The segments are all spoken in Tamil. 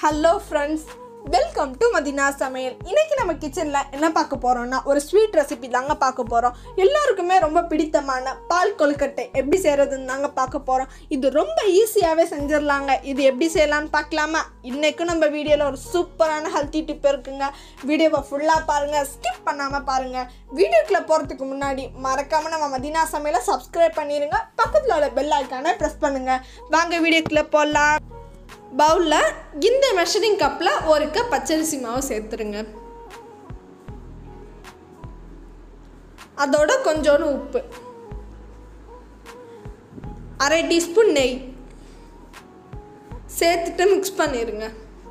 hello friends welcome to Madina சமையல் இன்னைக்கு நம்ம கிச்சனில் என்ன பார்க்க போகிறோம்னா ஒரு ஸ்வீட் ரெசிபி தாங்க பார்க்க போகிறோம் எல்லாருக்குமே ரொம்ப பிடித்தமான பால் கொழுக்கட்டை எப்படி செய்கிறதுன்னு தாங்க பார்க்க போகிறோம் இது ரொம்ப ஈஸியாகவே செஞ்சிடலாங்க இது எப்படி செய்யலாம்னு பார்க்கலாமா இன்றைக்கும் நம்ம வீடியோவில் ஒரு சூப்பரான ஹெல்த்தி டிப் இருக்குங்க வீடியோவை ஃபுல்லாக பாருங்கள் ஸ்கிப் பண்ணாமல் பாருங்கள் வீடியோக்குள்ளே போகிறதுக்கு முன்னாடி மறக்காமல் நம்ம மதினா சமையலை சப்ஸ்கிரைப் பண்ணிடுங்க பக்கத்தில் உள்ள பெல் ஐக்கானை ப்ரெஸ் பண்ணுங்கள் வாங்க வீடியோக்குள்ளே போகலாம் பவுலில் இந்த மெஷரிங் கப்பில் ஒரு கப் பச்சரிசி மாவு சேர்த்துருங்க அதோட கொஞ்சோண்டு உப்பு அரை டீஸ்பூன் நெய் சேர்த்துட்டு மிக்ஸ் பண்ணிடுங்க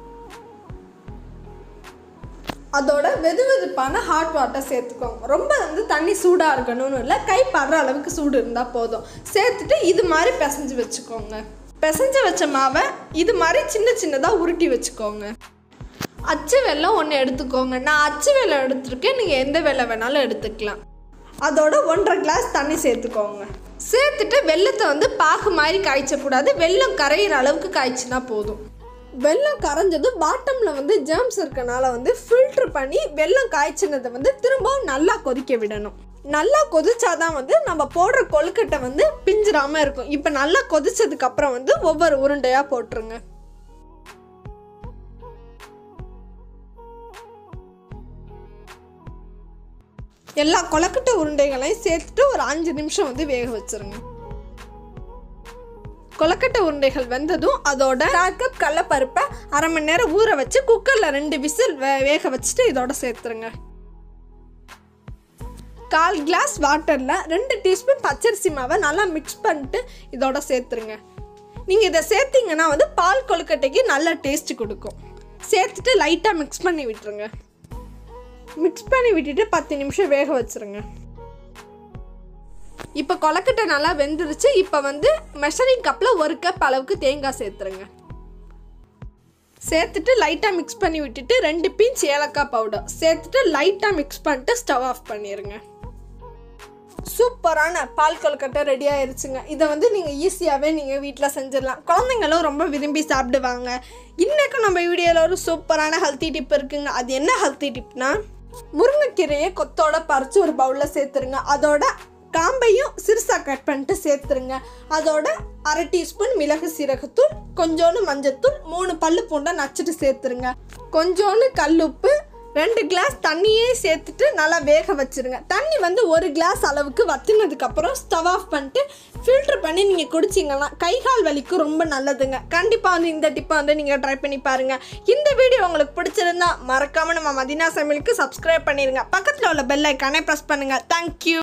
அதோட வெது வெதுப்பான ஹாட் வாட்டர் சேர்த்துக்கோங்க ரொம்ப வந்து தண்ணி சூடாக இருக்கணும்னு இல்லை கை படுற அளவுக்கு சூடு இருந்தால் போதும் சேர்த்துட்டு இது மாதிரி பிசைஞ்சு வச்சுக்கோங்க பிசைஞ்சு வச்ச மாவை இது மாதிரி சின்ன சின்னதாக உருட்டி வச்சுக்கோங்க அச்சு வெல்லம் ஒன்று எடுத்துக்கோங்க நான் அச்சு வெல்லம் எடுத்துருக்கேன் நீங்கள் எந்த வெல்லம் வேணாலும் எடுத்துக்கலாம் அதோட ஒன்றரை கிளாஸ் தண்ணி சேர்த்துக்கோங்க சேர்த்துட்டு வெள்ளத்தை வந்து பாகு மாதிரி காய்ச்சக்கூடாது வெல்லம் கரையிற அளவுக்கு காய்ச்சினா போதும் வெல்லம் கரைஞ்சதும் பாட்டமில் வந்து ஜேர்ம்ஸ் இருக்கனால வந்து ஃபில்ட்ரு பண்ணி வெல்லம் காய்ச்சினதை வந்து திரும்பவும் நல்லா கொதிக்க விடணும் நல்லா கொதிச்சாதான் வந்து நம்ம போடுற கொழுக்கட்டை வந்து பிஞ்சிராமல் இருக்கும் இப்போ நல்லா கொதிச்சதுக்கு அப்புறம் வந்து ஒவ்வொரு உருண்டையாக போட்டுருங்க எல்லா கொலக்கட்டை உருண்டைகளையும் சேர்த்துட்டு ஒரு அஞ்சு நிமிஷம் வந்து வேக வச்சிருங்க கொலக்கட்டை உருண்டைகள் வெந்ததும் அதோட கால் கப் கடலப்பருப்பை அரை மணி நேரம் ஊற வச்சு குக்கரில் ரெண்டு விசில் வே வேக வச்சுட்டு இதோட சேர்த்துருங்க கால் கிளாஸ் வாட்டரில் ரெண்டு டீஸ்பூன் பச்சரிசி மாவை நல்லா மிக்ஸ் பண்ணிட்டு இதோட சேர்த்துருங்க நீங்கள் இதை சேர்த்திங்கன்னா வந்து பால் கொழுக்கட்டைக்கு நல்ல டேஸ்ட் கொடுக்கும் சேர்த்துட்டு லைட்டாக மிக்ஸ் பண்ணி விட்டுருங்க மிக்ஸ் பண்ணி விட்டுட்டு பத்து நிமிஷம் வேக வச்சுருங்க இப்போ கொலக்கட்டை நல்லா வெந்துருச்சு இப்போ வந்து மெஷரிங் கப்பில் ஒரு கப் அளவுக்கு தேங்காய் சேர்த்துருங்க சேர்த்துட்டு லைட்டாக மிக்ஸ் பண்ணி விட்டுட்டு ரெண்டு பிஞ்ச் ஏலக்காய் பவுடர் சேர்த்துட்டு லைட்டாக மிக்ஸ் பண்ணிட்டு ஸ்டவ் ஆஃப் பண்ணிடுங்க சூப்பரான பால் கொழுக்கட்டை ரெடி ஆயிருச்சுங்க இதை வந்து நீங்கள் ஈஸியாகவே நீங்கள் வீட்டில் செஞ்சிடலாம் குழந்தைங்களும் ரொம்ப விரும்பி சாப்பிடுவாங்க இன்றைக்கும் நம்ம வீடியோவில் ஒரு சூப்பரான ஹெல்த்தி டிப் இருக்குங்க அது என்ன ஹெல்த்தி டிப்னா முருங்கைக்கீரையை கொத்தோட பறித்து ஒரு பவுலில் சேர்த்துருங்க அதோட காம்பையும் சிறுசாக கட் பண்ணிட்டு சேர்த்துருங்க அதோட அரை டீஸ்பூன் மிளகு சீரகத்தூள் கொஞ்சோண்டு மஞ்சத்தூள் மூணு பல்லு பூண்டை நச்சுட்டு சேர்த்துருங்க கொஞ்சோண்டு கல்லுப்பு ரெண்டு கிளாஸ் தண்ணியே சேர்த்துட்டு நல்லா வேக வச்சுருங்க தண்ணி வந்து ஒரு கிளாஸ் அளவுக்கு வத்தினதுக்கப்புறம் ஸ்டவ் ஆஃப் பண்ணிட்டு ஃபில்டர் பண்ணி நீங்கள் குடிச்சிங்கன்னா கை கால் வலிக்கு ரொம்ப நல்லதுங்க கண்டிப்பாக வந்து இந்த டிப்பை வந்து நீங்கள் ட்ரை பண்ணி பாருங்கள் இந்த வீடியோ உங்களுக்கு பிடிச்சிருந்தா மறக்காமல் நம்ம மதினா சமையலுக்கு சப்ஸ்கிரைப் பண்ணிடுங்க பக்கத்தில் உள்ள பெல் ஐக்கானே ப்ரெஸ் பண்ணுங்கள் தேங்க்யூ